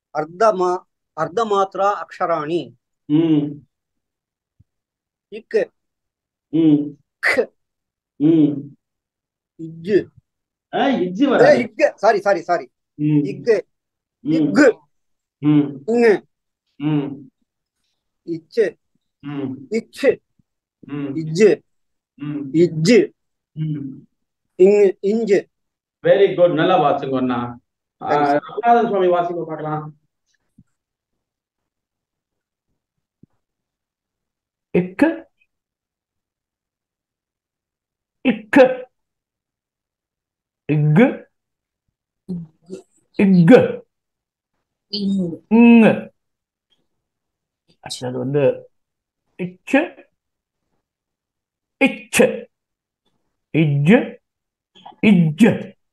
अर्धमा अर्धमात्रा अक्षराणि ம் इक् ம் ख ம் इज् ஆ, இஜ்ஜு ए, வராது इग् सारी सारी सारी ம் इग् ம் इग् ம் इङ् ம் इच् ம் इच् ம் इज् ம் इज् ம் इङ् इञ् வெரி குட் நல்லா வாசிங்க அண்ணா ஆ, சரி சார் ரகுநாதன் சுவாமி வாசிங்க பார்க்கலாம் இக்கு இக்கு இக்கு இக்கு இங்க அடுத்தது வந்து இச்சு இச்சு இஜ்ஜு இஜ்ஜு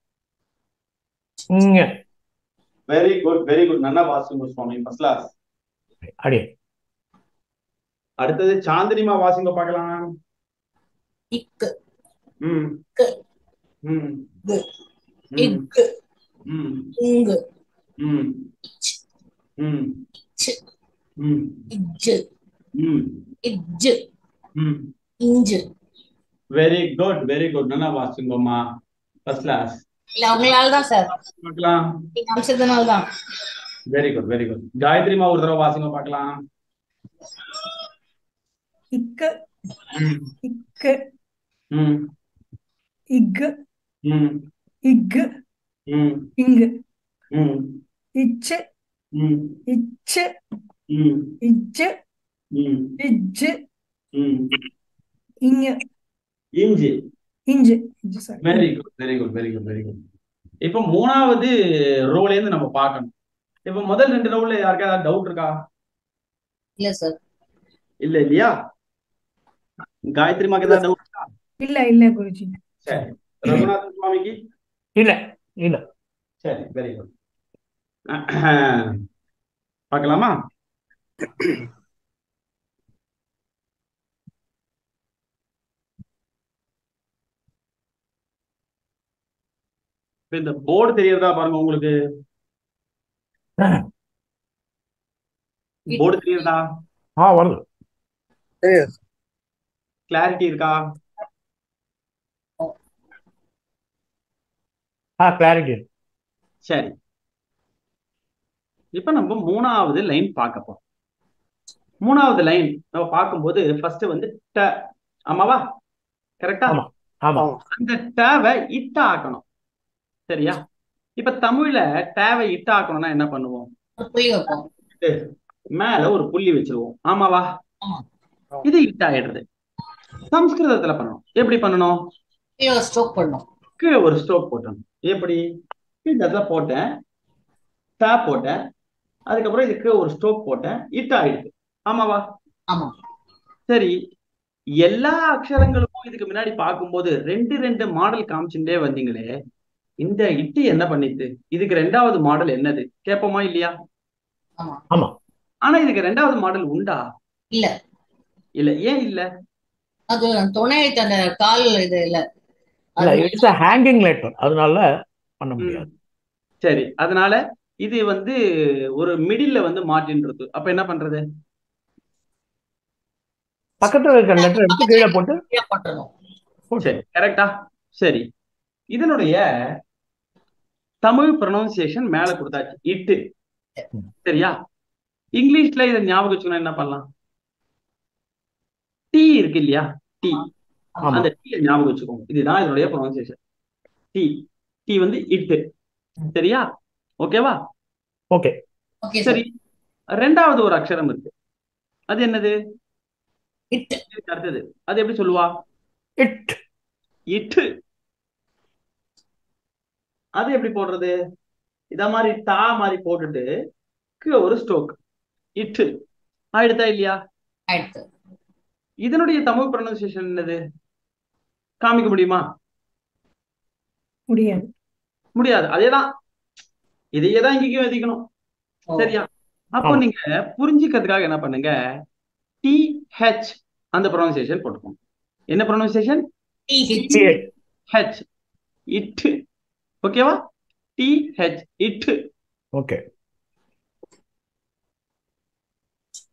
இங்க வெரி குட் வெரி குட் நல்லா வாசிங்க சுவாமி ஃபர்ஸ்ட் கிளாஸ் அடி அடுத்தது சாந்தினிமா வாசிங்க பார்க்கலாம் இக்கு ம் கு ம் கு ம் இக்கு ம் இங்கு ம் இச் ம் இச்சு ம் இஜ்ஜு ம் இஜ்ஜு ம் இஞ்சு வெரி குட் வெரி குட் நல்லா வாசிங்கம்மா ஃபர்ஸ்ட் கிளாஸ் இல்ல அவங்களால தான் சார் பார்க்கலாம் நீங்க அமிச்சதுனால தான் வெரி குட் வெரி குட் காயத்ரிமா ஒரு தடவை வாசிங்க பார்க்கலாம் இக்கு ம் இக்கு ம் இக்கு ம் இக்கு ம் இங்கு ம் இச்சு ம் இச்சு ம் இச்சு ம் இச்சு ம் இங்க இஞ்சி இஞ்சு இஞ்சு sorry very good very good very good very good இப்போ மூணாவது ரோல இருந்து நம்ம பார்க்கணும் இப்போ முதல் ரெண்டு ரோல யாருக்கா ஏதாவது டவுட் இருக்கா இல்ல சார் இல்ல இல்லையா காயத்ரி மாக்கு ஏதாவது டவுட் இருக்கா இல்ல இல்ல குருஜி சரி ரகுநாதன் சுவாமிக்கு இல்ல இல்ல சரி வெரி குட் பார்க்கலாமா இப்ப இந்த போர்டு தெரியறதா பாருங்க உங்களுக்கு போர்டு தெரியறதா ஆ வருது தெரியுது கிளாரிட்டி இருக்கா ஆ கிளாரிட்டி சரி இப்ப நம்ம மூணாவது லைன் பார்க்க போறோம் மூணாவது லைன் நம்ம பார்க்கும்போது ஃபர்ஸ்ட் வந்து ட ஆமாவா கரெக்டா ஆமா ஆமா ஆமா அந்த டேவை இட்ட ஆக்கணும் சரியா இப்ப தமிழ்ல டேவை இட்ட ஆக்கணும்னா என்ன பண்ணுவோம் ஒரு புள்ளி வைப்போம் மேல ஒரு புள்ளி வச்சிருவோம் ஆமாவா ஆமா இது இட்ட ஆயிடுறது சம்ஸ்கிருதத்துல பண்ணணும் எப்படி பண்ணணும் கீழே ஸ்ட்ரோக் பண்ணும் கீழே ஒரு ஸ்ட்ரோக் போட்டணும் எப்படி இந்த இடத்துல போட்டேன் டா போட்டேன் அதுக்கப்புறம் இதுக்கு ஒரு ஸ்ட்ரோக் போட்டேன் இட்ட ஆயிடுது ஆமாவா ஆமா சரி எல்லா அக்ஷரங்களுக்கும் இதுக்கு முன்னாடி பார்க்கும்போது ரெண்டு ரெண்டு மாடல் காமிச்சுட்டே வந்தீங்களே இந்த இட்டு என்ன பண்ணித்து இதுக்கு ரெண்டாவது மாடல் என்னது கேட்போமா இல்லையா ஆமா ஆமா ஆனா இதுக்கு ரெண்டாவது மாடல் உண்டா இல்ல இல்ல ஏன் இல்ல அது துணை எழுத்து அந்த கால் இது இல்ல இல்ல அது இட்ஸ் அ ஹேங்கிங் லெட்டர் அதனால பண்ண ம். முடியாது சரி அதனால இது வந்து ஒரு மிடில்ல வந்து மாட்டின்றது அப்ப என்ன பண்றது பக்கத்துல இருக்க லெட்டர் எடுத்து கீழே போட்டு கீழே போட்டுறணும் போட்டு சரி கரெக்டா சரி இதனுடைய தமிழ் ப்ரொனவுன்சியேஷன் மேல கொடுத்தாச்சு இட்டு ம். சரியா இங்கிலீஷ்ல இதை ஞாபகம் வச்சுக்கணும் என்ன பண்ணலாம் டி இருக்கு இல்லையா டி ஆமா அந்த டீ ஞாபகம் வச்சுக்கோங்க இதுதான் இதனுடைய ப்ரொனவுன்சியேஷன் டி டி வந்து இட்டு சரியா ஓகேவா ஓகே ஓகே சார் சரி ரெண்டாவது ஒரு அக்ஷரம் இருக்கு அது என்னது இட் இதுக்கு அடுத்தது அது எப்படி சொல்லுவா இட் இட்டு அது எப்படி போடுறது இத மாதிரி தா மாதிரி போட்டுட்டு கீழே ஒரு ஸ்ட்ரோக் இட்டு ஆயிடுதா இல்லையா ஆயிடுத்து இதனுடைய தமிழ் ப்ரொனன்சியேஷன் என்னது காமிக்க முடியுமா முடியாது முடியாது அதேதான் இதையே தான் இங்கேயும் எழுதிக்கணும் ஓ சரியா அப்போ ஆமா நீங்க புரிஞ்சுக்கிறதுக்காக என்ன பண்ணுங்க டி ஹெச் அந்த ப்ரொனன்சியேஷன் போட்டுக்கோங்க என்ன pronunciation T H T H இட்டு ஓகேவா டி ஹெச் இட்டு ஓகே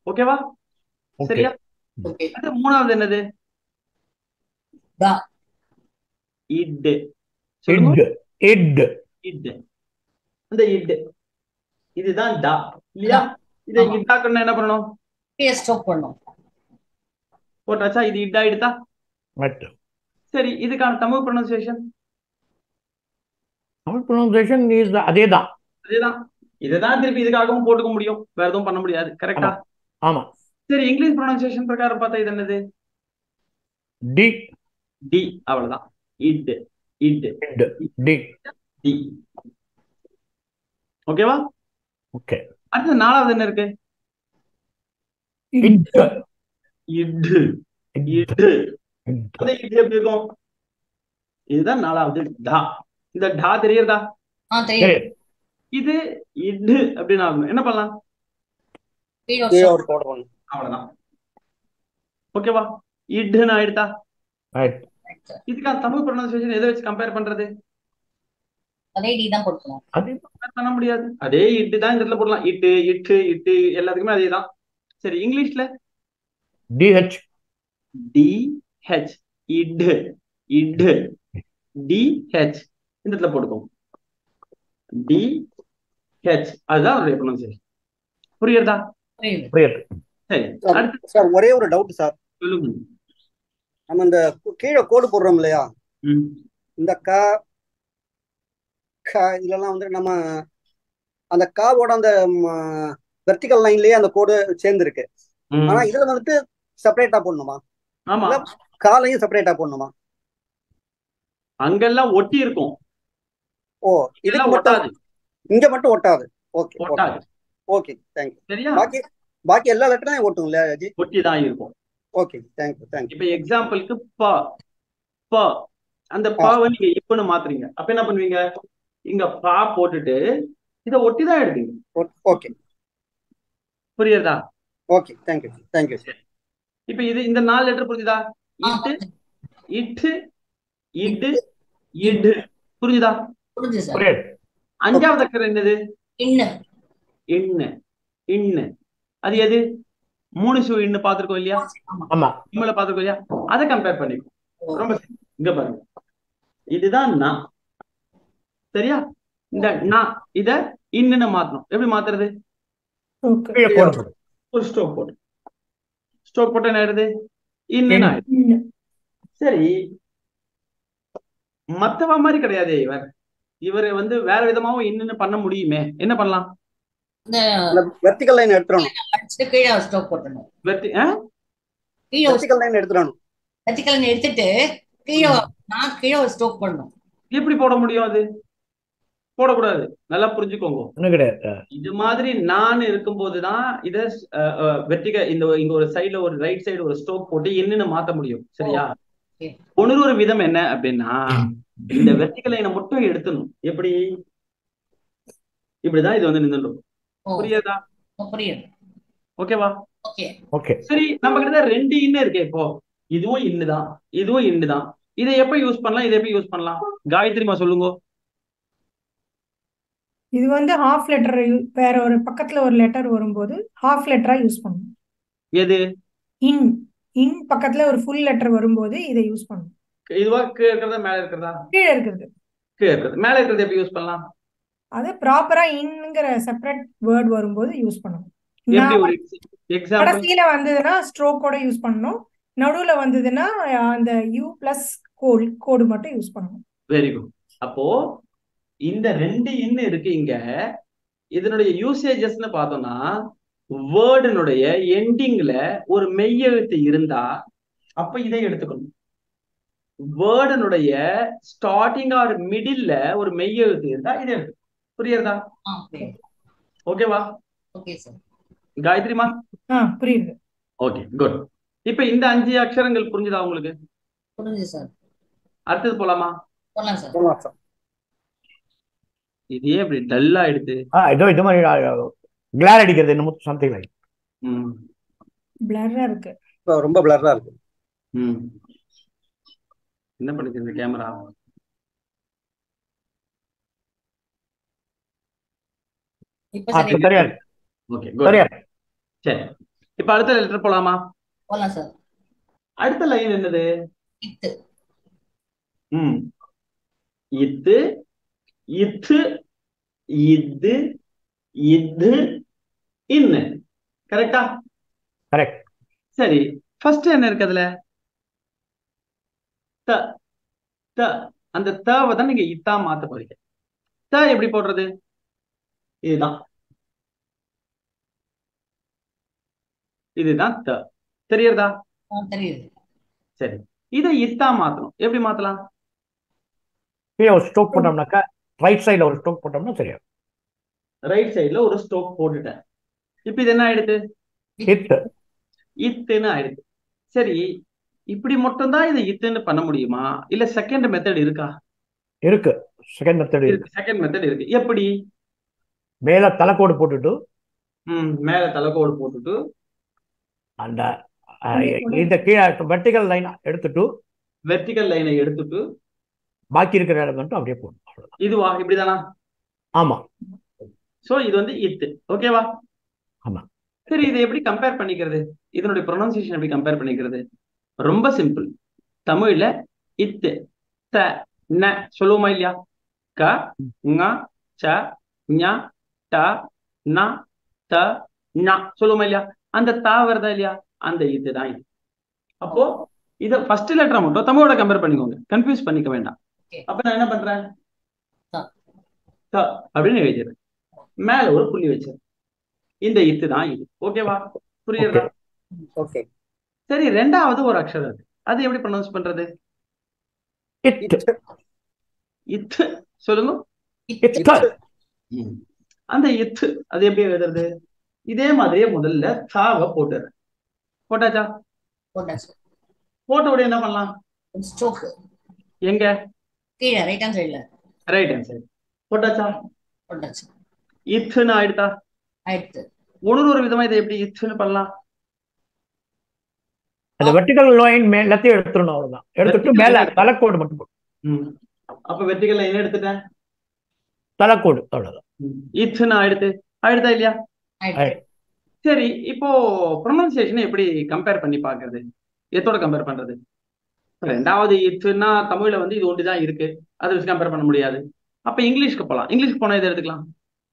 ஓகேவா ஓகே சரியா ஓகே அடுத்து மூணாவது என்னது தா இட் சொல்லுங்க இட் இட் இட் இந்த இட் இதுதான் டா இல்லையா இதை ஆமா. இட்டாக்கணும் என்ன பண்ணணும் கீழே ஸ்டாப் பண்ணும் போட்டாச்சா இது இட்டா எடுத்தா right சரி இதுக்கான தமிழ் ப்ரொனன்சியேஷன் தமிழ் pronunciation இஸ் அதே தான் அதேதான் இதுதான் திருப்பி இதுக்காகவும் போட்டுக்க முடியும் வேற எதுவும் பண்ண முடியாது கரெக்டா ஆமா சரி இங்கிலீஷ் ப்ரொனன்சியேஷன் பிரகாரம் பார்த்தா இது என்னது டி டி அவ்வளவுதான் இட் இட் இட் டி டி ஓகேவா ஓகே அடுத்து நாலாவது என்ன இருக்கு இட் இட் இட் அந்த இட் எப்படி இருக்கும் இதுதான் நாலாவது டா இந்த டா தெரியுறதா ஆ தெரியும் இது இட் அப்படின்னு ஆகணும் என்ன பண்ணலாம் கீழே கீழே stop ஒரு கோடு பண்ணு அவ்வளவுதான் ஓகேவா இட்னு ஆயிடுதா ரைட் இதுக்கான தமிழ் ப்ரொனன்சியேஷன் எதை வச்சு கம்பேர் பண்றது அதே டி தான் கொடுக்கணும் அது கம்பேர் பண்ண முடியாது அதே இட்டு தான் இந்த இடத்துல போடலாம் இட்டு இட்டு இட்டு எல்லாத்துக்குமே அதே தான் சரி இங்கிலீஷ்ல டிஹெச் டி ஹெச் இட் இட் டி ஹெச் இந்த இடத்துல போட்டுக்கோங்க டி ஹெச் அதுதான் அதோடைய ப்ரொனன்சியேஷன் புரியுறதா புரியுது புரியுது சரி அடுத்து சார் ஒரே ஒரு டவுட் சார் சொல்லுங்க நம்ம இந்த கு- கீழே கோடு போடுறோம் இல்லையா ம். இந்த க க இதெல்லாம் வந்து நம்ம அந்த காவோட அந்த வெர்டிக்கல் லைன்லயே அந்த கோடு சேர்ந்துருக்கு ம். ஆனா இதுல வந்துட்டு செப்பரேட்டா போடணுமா ஆமா இல்ல காலையும் செப்பரேட்டா போடணுமா அங்கெல்லாம் ஒட்டி இருக்கும் ஓ இதுக்கு இதெல்லாம் மட்டும் ஒட்டாது இங்க மட்டும் ஒட்டாது ஓகே ஓகே ஒட்டாது ஓகே தேங்க்யூ சரியா பாக்கி பாக்கி எல்லா லெட்டரும் ஒட்டும் இல்லையா ஜி ஒட்டி தான் இருக்கும் ஓகே தேங்க்யூ தேங்க்யூ இப்ப எக்ஸாம்பிளுக்கு ப ப அந்த பாவை நீங்க இப்பன்னு மாத்துறீங்க அப்ப என்ன பண்ணுவீங்க இங்க பா போட்டுட்டு இத ஒட்டி தான் எடுப்பீங்க ஓகே புரியுதா ஓகே தேங்க்யூ தேங்க்யூ இப்ப இது இந்த நாலு லெட்டர் புரிஞ்சுதா ஆ இட்டு இட்டு இடு இடு புரிஞ்சுதா புரியுது சார் புரியுது அஞ்சாவது அக்கறை என்னது இன்னும் இன்னு இன்னு அது எது மூணு ஷூ இன்னு பாத்துருக்கோம் இல்லையா ஆமா இம்மல பாத்துருக்கோம் இல்லையா அதை கம்பேர் பண்ணிக்கோ ரொம்ப simple. இங்க பாருங்க இதுதான் நான் சரியா இந்த நான் இத இன்னுன்னு மாத்தணும் எப்படி மாத்துறது ஓகே கீழே கோடு போடு. ஒரு ஸ்ட்ரோக் போட்டு ஸ்ட்ரோக் போட்டு என்ன ஆயிடுது இன்னுன்னு ஆயிடுது இன்னும் சரி மத்தவ மாதிரி கிடையாது இவர் இவர் வந்து வேற விதமாவும் இன்னுன்னு பண்ண முடியுமே என்ன பண்ணலாம் இந்த அந்த வெர்டிக்கல் லைன் எடுத்துடணும் அடிச்சுட்டு கீழே ஸ்டாப் போட்டணும் வெர்டி ஆ? கீழே வெர்டிக்கல் லைன் எடுத்துடணும் வெர்டிக்கல் எடுத்துட்டு கீழே நான் கீழே ஒரு ஸ்டாப் பண்ணணும் எப்படி போட முடியும் அது போடக்கூடாது நல்லா புரிஞ்சுக்கோங்க ஒண்ணும் கிடையாது இது மாதிரி நான் இருக்கும்போதுதான் இத வெட்டிக இந்த இங்க ஒரு சைடுல ஒரு ரைட் சைடு ஒரு ஸ்ட்ரோக் போட்டு என்னன்னு மாத்த முடியும் சரியா Okay. ஒன்று ஒரு விதம் என்ன அப்படின்னா இந்த வெர்டிகல் லைனை மட்டும் எடுத்துணும் எப்படி இப்படிதான் இது வந்து நின்னுடும் ஓ புரியுதா புரியுது ஓகேவா ஓகே ஓகே சரி நம்ம கிட்ட ரெண்டு இன்னும் இருக்கு இப்போ இதுவும் இன்னுதான் இதுவும் இன்னுதான் இதை எப்ப யூஸ் பண்ணலாம் இதை எப்ப யூஸ் பண்ணலாம் காயத்ரிமா சொல்லுங்க இது வந்து ஹாஃப் லெட்டர் வேற ஒரு பக்கத்துல ஒரு லெட்டர் வரும்போது ஹாஃப் லெட்டரா யூஸ் பண்ணணும் எது இன் இன் பக்கத்துல ஒரு ஃபுல் லெட்டர் வரும்போது இதை யூஸ் பண்ணணும் இதுவா கீழே இருக்கிறதா மேல இருக்கிறதா கீழே இருக்கிறது கீழே இருக்கிறது மேல இருக்கிறது எப்படி யூஸ் பண்ணலாம் அது ப்ராப்பரா இன்னுங்கிற செப்பரேட் வேர்ட் வரும்போது யூஸ் பண்ணணும் எப்படி நான் ஒரு எக்ஸாம்பிள் கடைசியில வந்ததுன்னா ஸ்ட்ரோக்கோட யூஸ் பண்ணணும் நடுவுல வந்ததுன்னா அந்த யூ பிளஸ் கோல் கோடு மட்டும் யூஸ் பண்ணணும் வெரி குட் அப்போ இந்த ரெண்டு இன்னு இருக்கு இங்க இதனுடைய யூசேஜஸ்னு பார்த்தோம்னா வேர்டினுடைய எண்டிங்ல ஒரு மெய்யெழுத்து இருந்தா அப்ப இதை எடுத்துக்கணும் வேர்டினுடைய ஸ்டார்டிங் ஆர் மிடில்ல ஒரு மெய்யெழுத்து இருந்தா இதை எடுத்து புரியுறதா ஆ புரியுது ஓகேவா ஓகே சார் காயத்ரிமா ஆ புரியுது ஓகே குட் இப்ப இந்த அஞ்சு அக்ஷரங்கள் புரிஞ்சுதா உங்களுக்கு புரியுது சார் அடுத்தது போலாமா போலாம் சார் போலாம் சார் இது ஏன் இப்படி டல் ஆயிடுது ஆ இதோ இது மாதிரி கிளார் அடிக்கிறது என்னமோ சம்திங் லைக் ம் பிளர்ரா இருக்கு இப்போ ரொம்ப பிளர்ரா இருக்கு ம் என்ன பண்ணுது இந்த கேமரா இப்ப ஆ சரி சரியா இருக்கு ஓகே குட் சரியா இருக்கு சரி இப்ப அடுத்த லெட்டர் போலாமா போலாம் சார் அடுத்த லைன் என்னது இத்து ம் இத்து இத்து இது இது இன்னு கரெக்டா கரெக்ட் சரி ஃபர்ஸ்ட் என்ன இருக்கு அதுல த த அந்த தவை தான் நீங்க இத்தா மாத்த போறீங்க த எப்படி போடுறது இதுதான் இதுதான் த தெரியறதா ஆ, தெரியுது சரி இதை இத்தா மாத்தணும் எப்படி மாத்தலாம் கீழே ஒரு ஸ்ட்ரோக் போட்டோம்னாக்கா ரைட் சைடில் ஒரு ஸ்ட்ரோக் போட்டோம்னா சரியா ரைட் சைடுல ஒரு ஸ்டோக் போட்டுட்டேன் இப்ப இது என்ன ஆயிடுது ஹிட் இத்துன்னு ஆயிடுது சரி இப்படி மட்டும்தான் இதை இத்துன்னு பண்ண முடியுமா இல்ல செகண்ட் மெத்தட் இருக்கா இருக்கு செகண்ட் மெத்தட் இருக்கு இருக்கு செகண்ட் மெத்தட் இருக்கு எப்படி மேல தலைக்கோடு போட்டுட்டு ம் மேல தலைக்கோடு போட்டுட்டு அந்த அஹ், இந்த கீழே வெர்டிகல் லைன் எடுத்துட்டு வெர்டிகல் லைனை எடுத்துட்டு பாக்கி இருக்கிற இடம் மட்டும் அப்படியே போடணும் அவ்வளவுதான் இதுவா இப்படிதானா ஆமா சோ இது வந்து இத்து ஓகேவா ஆமா. சரி இதை எப்படி கம்பேர் பண்ணிக்கிறது இதனுடைய ப்ரொனன்சியேஷன் எப்படி கம்பேர் பண்ணிக்கிறது ரொம்ப சிம்பிள் தமிழ்ல இத்து த ந சொல்லுவோமா இல்லையா க ங ச ஞ ட ந த ஞ சொல்லுவோமா இல்லையா அந்த தா வருதா இல்லையா அந்த இது தான் இது அப்போ இத ஃபர்ஸ்ட் லெட்டரை மட்டும் தமிழோட கம்பேர் பண்ணிக்கோங்க கன்ஃபியூஸ் பண்ணிக்க வேண்டாம் Okay. அப்ப நான் என்ன பண்றேன் த. த அப்படின்னு எழுதிடுறேன் மேல ஒரு புள்ளி வச்சிருக்கேன் இந்த இத்து தான் இது ஓகேவா புரியுறதா ஓகே சரி ரெண்டாவது ஒரு அக்ஷரம் இருக்கு அது எப்படி ப்ரொனவுன்ஸ் பண்றது ஹிட் இத்து இத்து சொல்லுங்க ஹிட் அந்த இத்து அது எப்படி எழுதுறது இதே மாதிரியே முதல்ல தாவை போட்டுறேன் போட்டாச்சா போட்டாச்சு போட்ட உடனே என்ன பண்ணலாம் ஒரு ஸ்ட்ரோக் எங்க கீழே ரைட் ஹேண்ட் சைடுல ரைட் ஹேண்ட் சைடு போட்டாச்சா போட்டாச்சு இத்துன்னு ஆயிடுதா ஆயிடுத்து ஒன்று ஒரு விதமா இதை எப்படி இத்துன்னு பண்ணலாம் அந்த வெர்டிகல் லைன் மே எல்லாத்தையும் எடுத்துடணும் அவ்வளவுதான் எடுத்துட்டு Vertical மேல line. தலைக்கோடு மட்டும் போடணும். ம். அப்ப வெர்டிகல் லைன் எடுத்துட்டேன் தலைக்கோடு அவ்வளவுதான் இத்துன்னு ஆயிடுது ஆயிடுதா இல்லையா ஆயிடுத்து சரி இப்போ ப்ரொனன்சியேஷனை எப்படி கம்பேர் பண்ணி பார்க்கறது எதோட கம்பேர் பண்றது ரெண்டாவது இத்துன்னா தமிழ்ல வந்து இது ஒன்று தான் இருக்கு அதை வச்சு கம்பேர் பண்ண முடியாது அப்ப இங்கிலீஷ்க்கு போலாம் இங்கிலீஷ்க்கு போனா எதை எடுத்துக்கலாம்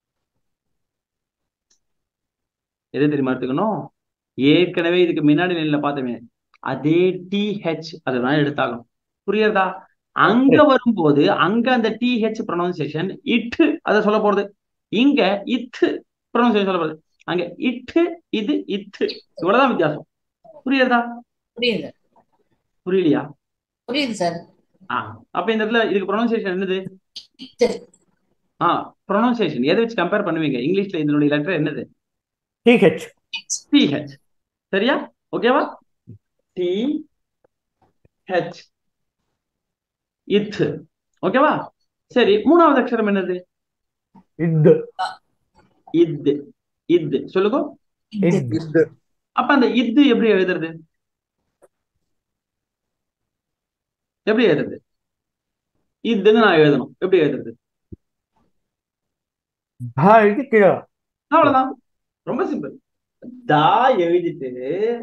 எது தெரியுமா எடுத்துக்கணும் ஏற்கனவே இதுக்கு முன்னாடி நிலையில பார்த்தோமே அதே டிஹெச் அதுதான் எடுத்தாகணும் புரியுறதா அங்க வரும்போது அங்க அந்த டிஹெச் ப்ரொனவுன்சியேஷன் இட்டு அதை சொல்ல போறது இங்க இத்து ப்ரொனவுன்சியேஷன் சொல்ல போறது அங்க இட்டு இது இத்து இவ்வளவுதான் வித்தியாசம் புரியுறதா புரியுது புரியலையா புரியுது சார் ஆ அப்ப இந்த இடத்துல இதுக்கு ப்ரொனவுன்சியேஷன் என்னது இத்து ஆ ப்ரொனவுன்சியேஷன் எதை வச்சு கம்பேர் பண்ணுவீங்க இங்கிலீஷ்ல இதனுடைய லெட்டர் என்னது டிஹெச் டிஹெச் சரியா ஓகேவா டி ஹெச் இத்து ஓகேவா சரி மூணாவது அக்ஷரம் என்னது இது இத்து இத்து சொல்லுங்க இத்து இது இது அப்ப அந்த இத்து எப்படி எழுதுறது எப்படி எழுதுறது இதுன்னு நான் எழுதணும் எப்படி எழுதுறது ஆ, இது கீழே அவ்வளவுதான் ரொம்ப சிம்பிள் தா எழுதிட்டு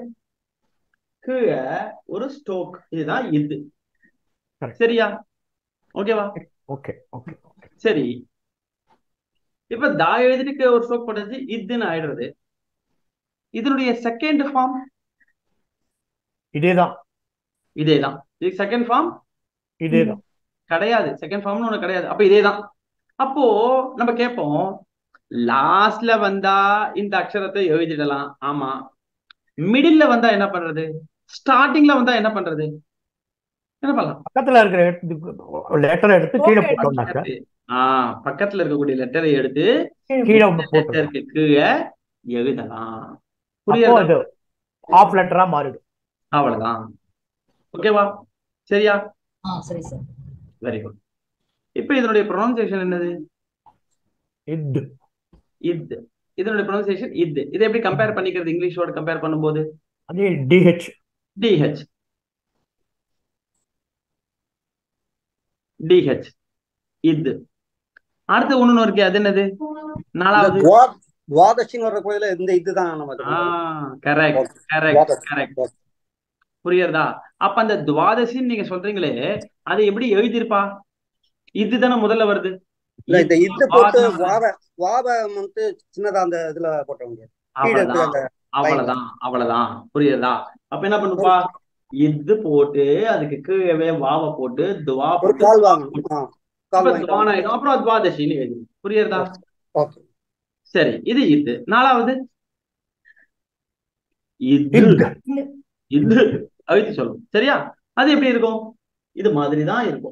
கீழே ஒரு ஸ்டோக் இதுதான் இது Correct. சரியா ஓகேவா ஓகே ஓகே சரி இப்ப தா எழுதிட்டு கீழே ஒரு ஸ்டோக் போட்டது இதுன்னு ஆயிடுறது இதனுடைய செகண்ட் ஃபார்ம் இதேதான் இதேதான் இதுக்கு செகண்ட் ஃபார்ம் இதேதான் கிடையாது செகண்ட் ஃபார்ம்னு ஒண்ணு கிடையாது அப்ப இதேதான் அப்போ நம்ம கேட்போம் லாஸ்ட்ல வந்தா இந்த அக்ஷரத்தை எழுதிடலாம் ஆமா மிடில்ல வந்தா என்ன பண்றது ஸ்டார்டிங்ல வந்தா என்ன பண்றது என்ன பண்ணலாம் பக்கத்துல இருக்கிற லெட்டர் எடுத்து கீழே Okay. போட்டோம்னாக்க ஆஹ் பக்கத்துல இருக்கக்கூடிய லெட்டரை எடுத்து கீழே போட்டோம் லெட்டருக்கு கீழே எழுதலாம் அப்போ புரியுதா அது ஆஃப் லெட்டரா மாறிடும் அவ்வளவுதான் ஓகேவா சரியா ஆ சரி சார் வெரி குட் இப்போ இதனுடைய ப்ரொனன்சியேஷன் என்னது இது இத் இதனுடைய ப்ரொனன்சியேஷன் இத் இதை எப்படி கம்பேர் பண்ணிக்கிறது இங்கிலீஷோட கம்பேர் பண்ணும்போது அதே டிஹெச் டிஹெச் டிஹெச் இது அடுத்து ஒண்ணு இருக்கு அது என்னது இந்த நாலாவது துவா துவாதசின்னு வர்ற கோயில இந்த இதுதான் நம்ம இது ஆ பண்றோம். கரெக்ட் கரெக்ட் துவாதசி. கரெக்ட் புரியுறதா அப்ப அந்த துவாதசின்னு நீங்க சொல்றீங்களே அதை எப்படி எழுதியிருப்பா இதுதானே முதல்ல வருது இல்ல இந்த இது போட்டு துவாதம். வாவ வாவ வந்து சின்னதா அந்த இதுல போட்டவங்க கீழே இருக்கு அவ்வளவுதான் அந்த அவ்வளவுதான் அவ்வளவுதான் புரியுதா அப்ப என்ன பண்ணுப்பா இது போட்டு அதுக்கு கீழே வாவ போட்டு துவா ஒரு போட்டு கால் வாங்கணும் ஆ, கால் இப்ப வாங்கிட்டு துவானாயிடும் அப்புறம் துவாதசின்னு எழுதி புரியுறதா ஓகே சரி இது இது நாலாவது இது இத். இது அழுத்தி சொல்லும் சரியா அது எப்படி இருக்கும் இது மாதிரி தான் இருக்கும்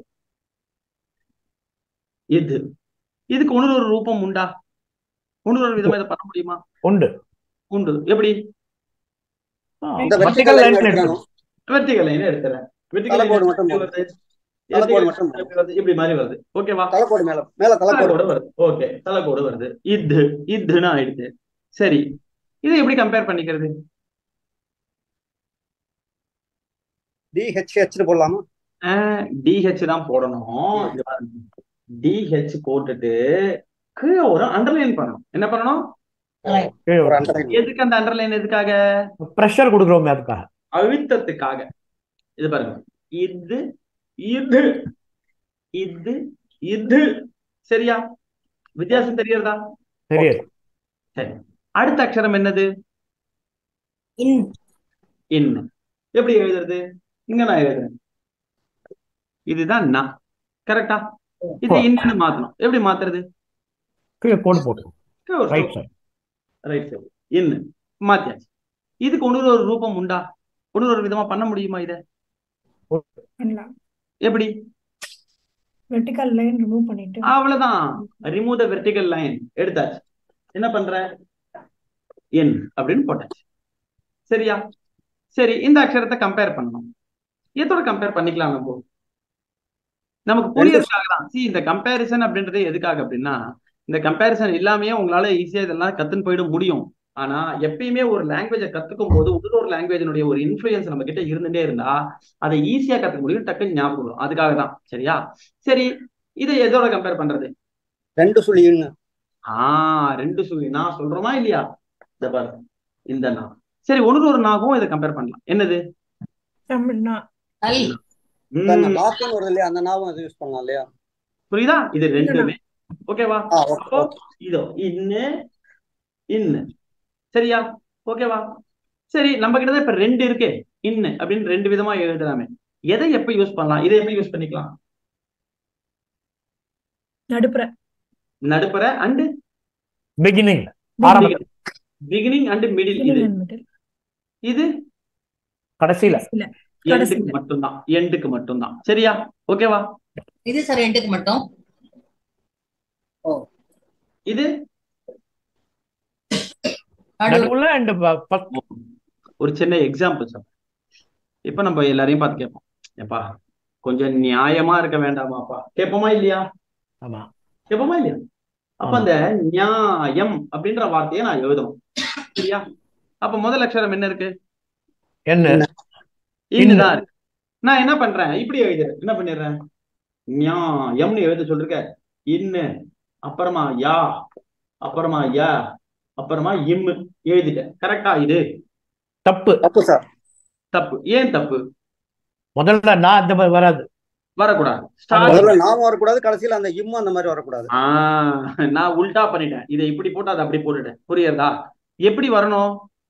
இது இதுக்கு இன்னொரு ஒரு ரூபம் உண்டா இன்னொரு ஒரு விதமா இதை பண்ண முடியுமா உண்டு உண்டு எப்படி இந்த vertical வெர்டிகல் line லைன் எடுக்கணும். எடுக்கணும் வெர்டிகல் லைன் எடுத்துறேன் வெர்டிகல் தலைக்கோடு லைன் மட்டும் வருது தலைக்கோடு Vertical மட்டும் line எப்படி வருது இப்படி மாதிரி வருது ஓகேவா தலைக்கோடு மேல மேல தலைக்கோடு தலைக்கோடு வருது ஓகே தலைக்கோடு வருது இது இதுன்னு ஆயிடுது சரி இதை எப்படி கம்பேர் பண்ணிக்கிறது டிஹெச்ஹெச்னு போடலாமா டிஹெச் தான் போடணும் டிஹெச் போட்டுட்டு கீழே ஒரு அண்டர்லைன் பண்ணணும் என்ன பண்ணணும் ஒரு அண்டர்லைன் எதுக்கு அந்த அண்டர்லைன் எதுக்காக ப்ரெஷர் கொடுக்குறோமே அதுக்காக அழுத்தத்துக்காக இது பாருங்க இது இது இது இது சரியா வித்தியாசம் தெரியறதா தெரியாது சரி அடுத்த அக்ஷரம் என்னது இன் இன் எப்படி எழுதுறது இங்க நான் எழுதுறேன் இதுதான் நா கரெக்டா இது இன்னும் மாத்தணும் எப்படி மாத்துறது கீழே கோடு போட்டு ரைட் சைடு ரைட் சைடு இன் மாத்தியாச்சு இதுக்கு ஒன்று ஒரு ரூபம் உண்டா ஒன்று ஒரு விதமா பண்ண முடியுமா இத பண்ணலாம் எப்படி வெர்டிக்கல் லைன் ரிமூவ் பண்ணிட்டு அவ்வளவுதான் ரிமூவ் த வெர்டிகல் லைன் எடுத்தாச்சு என்ன பண்ற என் அப்படின்னு போட்டாச்சு சரியா சரி இந்த அக்ஷரத்தை கம்பேர் பண்ணணும் எதோட கம்பேர் பண்ணிக்கலாம் நம்ம நமக்கு புரியறதுக்காக தான் see இந்த கம்பேரிசன் அப்படின்றது எதுக்காக அப்படின்னா இந்த கம்பேரிசன் இல்லாமயே உங்களால ஈஸியா இதெல்லாம் கத்துன்னு போயிட முடியும் ஆனா எப்பயுமே ஒரு லாங்குவேஜை கத்துக்கும் போது இன்னொரு லாங்குவேஜினுடைய ஒரு இன்ஃபுளுயன்ஸ் நம்ம கிட்ட இருந்துட்டே இருந்தா அதை ஈஸியா கத்துக்க முடியும் டக்குன்னு ஞாபகம் வரும் அதுக்காக தான் சரியா சரி இதை எதோட கம்பேர் பண்றது ரெண்டு சுழி இன்னு ஆஹ் ரெண்டு சொல்லி நான் சொல்றோமா இல்லையா இந்த பாரு இந்த நான் சரி ஒன்று ஒரு நாகும் இதை கம்பேர் பண்ணலாம் என்னது தமிழ்னா நல் ம், அந்த நாக்குன்னு வருது இல்லையா அந்த நாவும் அது யூஸ் பண்ணலாம் இல்லையா புரியுதா இது ரெண்டுமே ஓகேவா ஆ ஓகே அப்போ இதோ இன்னு இன்னு சரியா ஓகேவா சரி நம்ம கிட்ட தான் இப்ப ரெண்டு இருக்கே இன்னு அப்படின்னு ரெண்டு விதமா எழுதலாமே எதை எப்ப யூஸ் பண்ணலாம் இதை எப்படி யூஸ் பண்ணிக்கலாம் நடுப்புற நடுப்புற அண்ட் பிகினிங் ஆரம்பம் பிகினிங் அண்ட் மிடில் இது beginning and middle. இது கடைசியில இல்ல எண்டுக்கு கடைசியில. மட்டும்தான் எண்டுக்கு மட்டும்தான் சரியா ஓகேவா இது சார் ரெண்டுக்கு மட்டும் ஓ இது நடு நடுவுல அண்ட் ஒரு சின்ன எக்ஸாம்பிள் சார் இப்ப நம்ம எல்லாரையும் பார்த்து கேட்போம் ஏப்பா கொஞ்சம் நியாயமா இருக்க வேண்டாமாப்பா கேட்போமா இல்லையா ஆமா கேட்போமா இல்லையா அப்ப ஆமா. அந்த நியாயம் அப்படின்ற வார்த்தையை நான் எழுதணும் சரியா அப்ப முதல் அக்ஷரம் என்ன இருக்கு என்ன இன்னுதான் இருக்கு நான் என்ன பண்றேன் இப்படி எழுதுறேன் என்ன பண்ணிடுறேன் நியாயம்னு எழுத சொல்லிருக்க இன்னு அப்புறமா யா அப்புறமா ய அப்புறமா இம்மு எழுதிட்டேன் கரெக்டா இது தப்பு தப்பு சார் தப்பு ஏன் தப்பு முதல்ல நான் அந்த மாதிரி வராது வரக்கூடாது அது Starting- முதல்ல நாமும் வரக்கூடாது கடைசியில அந்த இம்மும் அந்த மாதிரி வரக்கூடாது ஆஹ் நான் உல்டா பண்ணிட்டேன் இதை இப்படி போட்டு அதை அப்படி போட்டுட்டேன் புரியுறதா எப்படி வரணும்